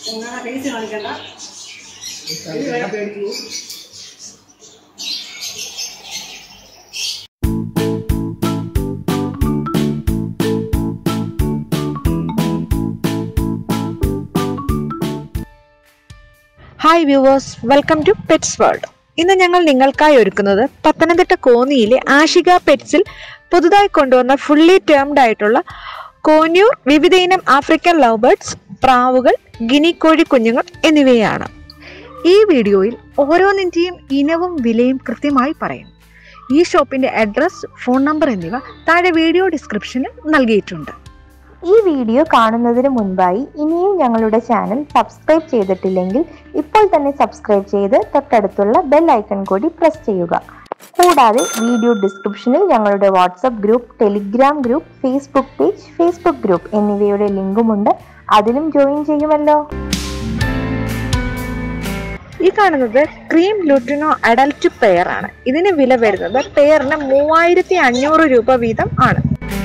അങ്ങനെ ഫേസ് കാണിക്കണ്ട ഇത് വേറെ പേടിക്കൂ hi viewers welcome to pets world ഇന്ന് ഞങ്ങൾ നിങ്ങൾക്കായി ഒരുക്കുന്നത് പത്തനംതിട്ട കോന്നിയിലെ ആഷിക പെറ്റ്സിൽ പുതുതായി കൊണ്ടുവന്ന ഫുള്ളി ടേംഡ് ആയിട്ടുള്ള കോന്യൂർ വിവിധയിനം ആഫ്രിക്കൻ ലവ് ബേർഡ്സ് പ്രാവുകൾ ഗിനിക്കോഴി കുഞ്ഞുങ്ങൾ എന്നിവയാണ് ഈ വീഡിയോയിൽ ഓരോന്നിൻ്റെയും ഇനവും വിലയും കൃത്യമായി പറയും ഈ ഷോപ്പിന്റെ അഡ്രസ് ഫോൺ നമ്പർ എന്നിവ താഴെ വീഡിയോ ഡിസ്ക്രിപ്ഷനിൽ നൽകിയിട്ടുണ്ട് ഈ വീഡിയോ കാണുന്നതിന് മുൻപായി ഇനിയും ഞങ്ങളുടെ ചാനൽ സബ്സ്ക്രൈബ് ചെയ്തിട്ടില്ലെങ്കിൽ ഇപ്പോൾ തന്നെ സബ്സ്ക്രൈബ് ചെയ്ത് തൊട്ടടുത്തുള്ള ബെൽ ഐക്കൺ കൂടി പ്രസ് ചെയ്യുക കൂടാതെ വീഡിയോ ഡിസ്ക്രിപ്ഷനിൽ ഞങ്ങളുടെ WhatsApp group Telegram group Facebook page Facebook group എന്നിവയുടെ ലിങ്കുമുണ്ട് അതിലും ജോയിൻ ചെയ്യുമല്ലോ ഈ കാണുന്നത് ക്രീം ലുട്ടിനോ അഡൽറ്റ് പെയർ ആണ് ഇതിന് വില വരുന്നത് പെയറിന് മൂവായിരത്തി അഞ്ഞൂറ് രൂപ വീതം ആണ്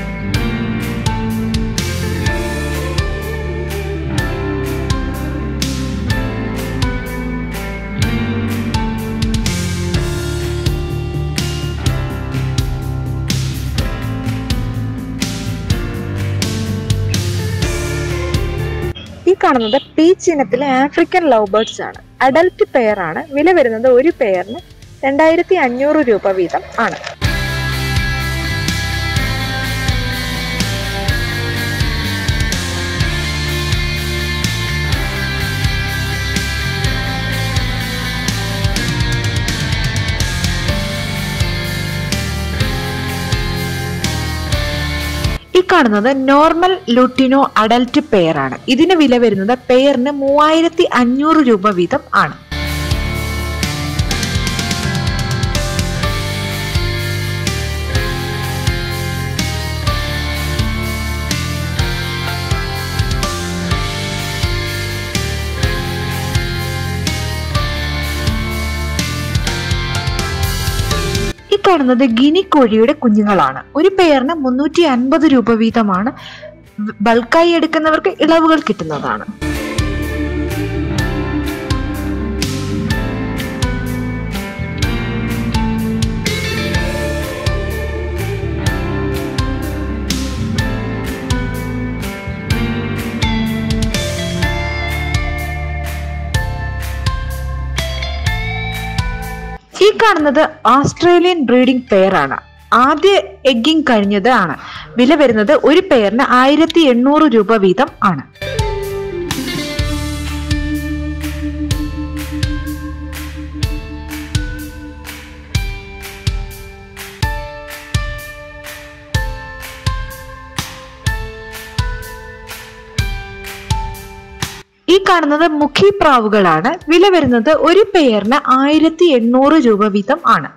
ഈ കാണുന്നത് പീച്ച് ഇനത്തിലെ ആഫ്രിക്കൻ ലവ് ബേർഡ്സ് ആണ് അഡൽറ്റ് പെയർ ആണ് വില വരുന്നത് ഒരു പെയറിന് രണ്ടായിരത്തി അഞ്ഞൂറ് രൂപ വീതം ആണ് ഈ കാണുന്നത് നോർമൽ ലുട്ടിനോ അഡൽറ്റ് പെയർ ആണ് ഇതിന് വില വരുന്നത് പെയറിന് മൂവായിരത്തി അഞ്ഞൂറ് രൂപ വീതം ആണ് ഈ കാണുന്നത് ഗിനി കോഴിയുടെ കുഞ്ഞുങ്ങളാണ് ഒരു പെയറിന് മുന്നൂറ്റി അൻപത് രൂപ വീതമാണ് ബൾക്കായി എടുക്കുന്നവർക്ക് ഇളവുകൾ കിട്ടുന്നതാണ് ഈ കാണുന്നത് ഓസ്ട്രേലിയൻ ബ്രീഡിംഗ് പെയർ ആണ് ആദ്യ എഗ്ഗിംഗ് കഴിഞ്ഞത് ആണ് വില വരുന്നത് ഒരു പെയറിന് ആയിരത്തി എണ്ണൂറ് രൂപ വീതം ആണ് ഈ കാണുന്നത് മുഖി പ്രാവുകളാണ് വില വരുന്നത് ഒരു പെയറിന് ആയിരത്തി എണ്ണൂറ് രൂപ വീതം ആണ്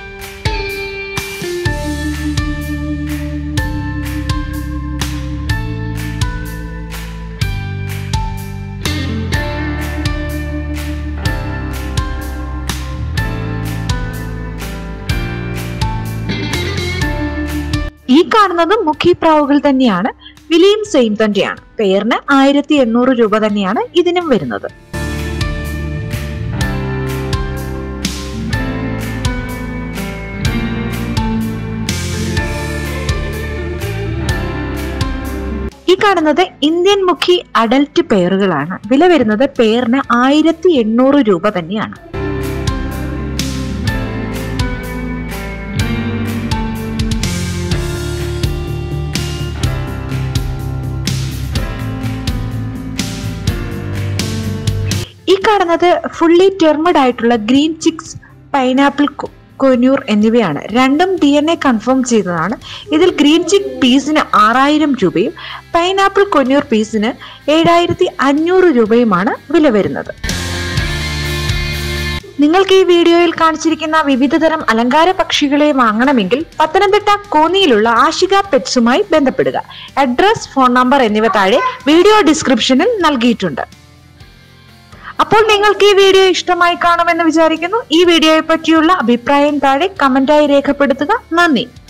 ഈ കാണുന്നത് മുഖി പ്രാവുകൾ തന്നെയാണ് വിലയും സെയിം തന്നെയാണ് പെയറിന് ആയിരത്തി എണ്ണൂറ് രൂപ തന്നെയാണ് ഇതിനും വരുന്നത് ഈ കാണുന്നത് ഇന്ത്യൻ മുഖി അഡൽറ്റ് പെയറുകളാണ് വില വരുന്നത് പെയറിന് ആയിരത്തി എണ്ണൂറ് രൂപ തന്നെയാണ് ഈ കാണുന്നത് ഫുള്ളി ടെർമഡ് ആയിട്ടുള്ള ഗ്രീൻ ചിക്സ് പൈനാപ്പിൾ കൊന്യൂർ എന്നിവയാണ് രണ്ടും ഡി എൻ എ കൺഫേം ചെയ്തതാണ് ഇതിൽ ഗ്രീൻ ചിക്ക് പീസിന് ആറായിരം രൂപയും പൈനാപ്പിൾ കൊന്യൂർ പീസിന് ഏഴായിരത്തി അഞ്ഞൂറ് രൂപയുമാണ് വില വരുന്നത് നിങ്ങൾക്ക് ഈ വീഡിയോയിൽ കാണിച്ചിരിക്കുന്ന വിവിധതരം അലങ്കാര പക്ഷികളെ വാങ്ങണമെങ്കിൽ പത്തനംതിട്ട കോന്നിയിലുള്ള ആഷിക പെറ്റ്സുമായി ബന്ധപ്പെടുക അഡ്രസ് ഫോൺ നമ്പർ എന്നിവ താഴെ വീഡിയോ ഡിസ്ക്രിപ്ഷനിൽ നൽകിയിട്ടുണ്ട് അപ്പോൾ നിങ്ങൾക്ക് ഈ വീഡിയോ ഇഷ്ടമായി കാണുമെന്ന് വിചാരിക്കുന്നു ഈ വീഡിയോയെ പറ്റിയുള്ള അഭിപ്രായം താഴെ കമന്റായി രേഖപ്പെടുത്തുക നന്ദി